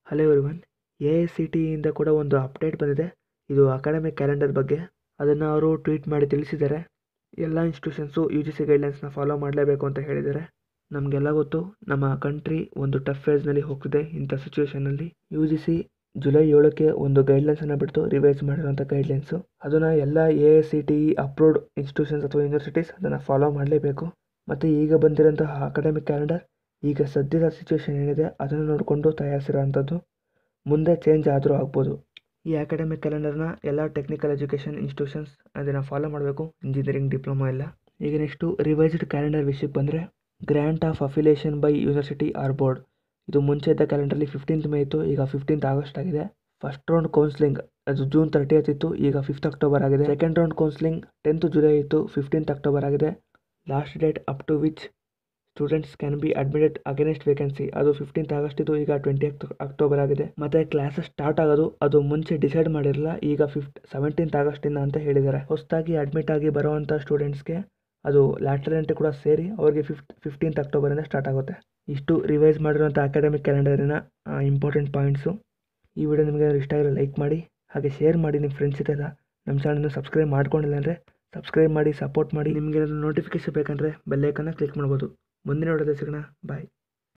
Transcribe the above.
hello everyone A I C ಟಿಯಿಂದ ಕೂಡ ಒಂದು ಅಪ್ಡೇಟ್ ಬಂದಿದೆ ಇದು ಅಕಾಡೆಮಿಕ್ ಕ್ಯಾಲೆಂಡರ್ ಬಗ್ಗೆ ಅದನ್ನು ಅವರು ಟ್ವೀಟ್ ಮಾಡಿ ತಿಳಿಸಿದ್ದಾರೆ ಎಲ್ಲ ಇನ್ಸ್ಟಿಟ್ಯೂಷನ್ಸು ಯು ಜಿ ಸಿ ಗೈಡ್ಲೈನ್ಸ್ನ ಫಾಲೋ ಮಾಡಲೇಬೇಕು ಅಂತ ಹೇಳಿದ್ದಾರೆ ನಮಗೆಲ್ಲ ಗೊತ್ತು ನಮ್ಮ ಕಂಟ್ರಿ ಒಂದು ಟಫ್ ಫೇಸ್ನಲ್ಲಿ ಹೋಗ್ತಿದೆ ಇಂಥ ಸಿಚುವೇಷನಲ್ಲಿ ಯು ಜಿ ಸಿ ಜುಲೈ ಏಳಕ್ಕೆ ಒಂದು ಗೈಡ್ಲೈನ್ಸನ್ನು ಬಿಡ್ತು ರಿವೈಸ್ ಮಾಡಿರೋಂಥ ಗೈಡ್ಲೈನ್ಸು ಅದನ್ನು ಎಲ್ಲ A I C T E approved institutions ಅಥವಾ ಯೂನಿವರ್ಸಿಟೀಸ್ ಅದನ್ನು ಫಾಲೋ ಮಾಡಲೇಬೇಕು ಮತ್ತು ಈಗ ಬಂದಿರೋಂತಹ ಅಕಾಡೆಮಿಕ್ ಕ್ಯಾಲೆಂಡರ್ ಈಗ ಸದ್ಯದ ಸಿಚುವೇಶನ್ ಏನಿದೆ ಅದನ್ನು ನೋಡಿಕೊಂಡು ತಯಾರಿಸಿರೋವಂಥದ್ದು ಮುಂದೆ ಚೇಂಜ್ ಆದರೂ ಆಗ್ಬೋದು ಈ ಅಕಾಡೆಮಿಕ್ ಕ್ಯಾಲೆಂಡರ್ನ ಎಲ್ಲ ಟೆಕ್ನಿಕಲ್ ಎಜುಕೇಷನ್ ಇನ್ಸ್ಟಿಟ್ಯೂಷನ್ಸ್ ಅದನ್ನು ಫಾಲೋ ಮಾಡಬೇಕು ಇಂಜಿನಿಯರಿಂಗ್ ಡಿಪ್ಲೊಮಾ ಎಲ್ಲ ಈಗ ನೆಕ್ಸ್ಟು ರಿವೈಸ್ಡ್ ಕ್ಯಾಲೆಂಡರ್ ವಿಷಯಕ್ಕೆ ಬಂದರೆ grant of affiliation by university or board ಇದು ಮುಂಚೆ ಇದ್ದ ಕ್ಯಾಲೆಂಡರ್ಲಿ ಫಿಫ್ಟೀನ್ತ್ ಮೇ ಇತ್ತು ಈಗ ಫಿಫ್ಟೀನ್ತ್ ಆಗಸ್ಟ್ ಆಗಿದೆ ಫಸ್ಟ್ ರೌಂಡ್ ಕೌನ್ಸ್ಲಿಂಗ್ ಅದು ಜೂನ್ ತರ್ಟಿಯತ್ ಇತ್ತು ಈಗ ಫಿಫ್ತ್ ಅಕ್ಟೋಬರ್ ಆಗಿದೆ second round counselling tenth July ಇತ್ತು ಫಿಫ್ಟೀನ್ತ್ ಅಕ್ಟೋಬರ್ ಆಗಿದೆ last date up to which students can be admitted against vacancy ಅದು ಫಿಫ್ಟೀನ್ತ್ ಆಗಸ್ಟ್ ಇದು ಈಗ ಟ್ವೆಂಟಿ ಅಕ್ಟೋಬರ್ ಆಗಿದೆ ಮತ್ತು ಕ್ಲಾಸಸ್ ಸ್ಟಾರ್ಟ್ ಆಗೋದು ಅದು ಮುಂಚೆ ಡಿಸೈಡ್ ಮಾಡಿರಲಿಲ್ಲ ಈಗ ಫಿಫ್ಟ್ ಸೆವೆಂಟೀನ್ತ್ ಆಗಸ್ಟಿಂದ ಅಂತ ಹೇಳಿದ್ದಾರೆ ಹೊಸದಾಗಿ ಅಡ್ಮಿಟ್ ಆಗಿ ಬರುವಂಥ ಸ್ಟೂಡೆಂಟ್ಸ್ಗೆ ಅದು ಲ್ಯಾಟ್ರಲ್ ಕೂಡ ಸೇರಿ ಅವ್ರಿಗೆ ಫಿಫ್ಟ್ ಫಿಫ್ಟೀನ್ತ್ ಅಕ್ಟೋಬರಿಂದ ಸ್ಟಾರ್ಟ್ ಆಗುತ್ತೆ ಇಷ್ಟು ರಿವೈಸ್ ಮಾಡಿರುವಂಥ ಅಕಾಡೆಮಿಕ್ ಕ್ಯಾಲೆಂಡರಿನ ಇಂಪಾರ್ಟೆಂಟ್ ಪಾಯಿಂಟ್ಸು ಈ ವಿಡಿಯೋ ನಿಮಗೆ ಇಷ್ಟ ಆಗಿರೋ ಲೈಕ್ ಮಾಡಿ ಹಾಗೆ ಶೇರ್ ಮಾಡಿ ನಿಮ್ಮ ಫ್ರೆಂಡ್ಸ್ ಜೊತೆಲ್ಲ ನಮ್ಮ ಚಾನಲ್ನ ಸಬ್ಸ್ಕ್ರೈಬ್ ಮಾಡ್ಕೊಂಡಿಲ್ಲ ಅಂದರೆ ಸಬ್ಸ್ಕ್ರೈಬ್ ಮಾಡಿ ಸಪೋರ್ಟ್ ಮಾಡಿ ನಿಮಗೆ ನೋಟಿಫಿಕೇಶನ್ ಬೇಕಂದರೆ ಬೆಲ್ಲೈಕನ್ನ ಕ್ಲಿಕ್ ಮಾಡ್ಬೋದು ಮುಂದಿನ ವಿಡಿಯೋದಲ್ಲಿ ಸಿಗೋಣ ಬಾಯ್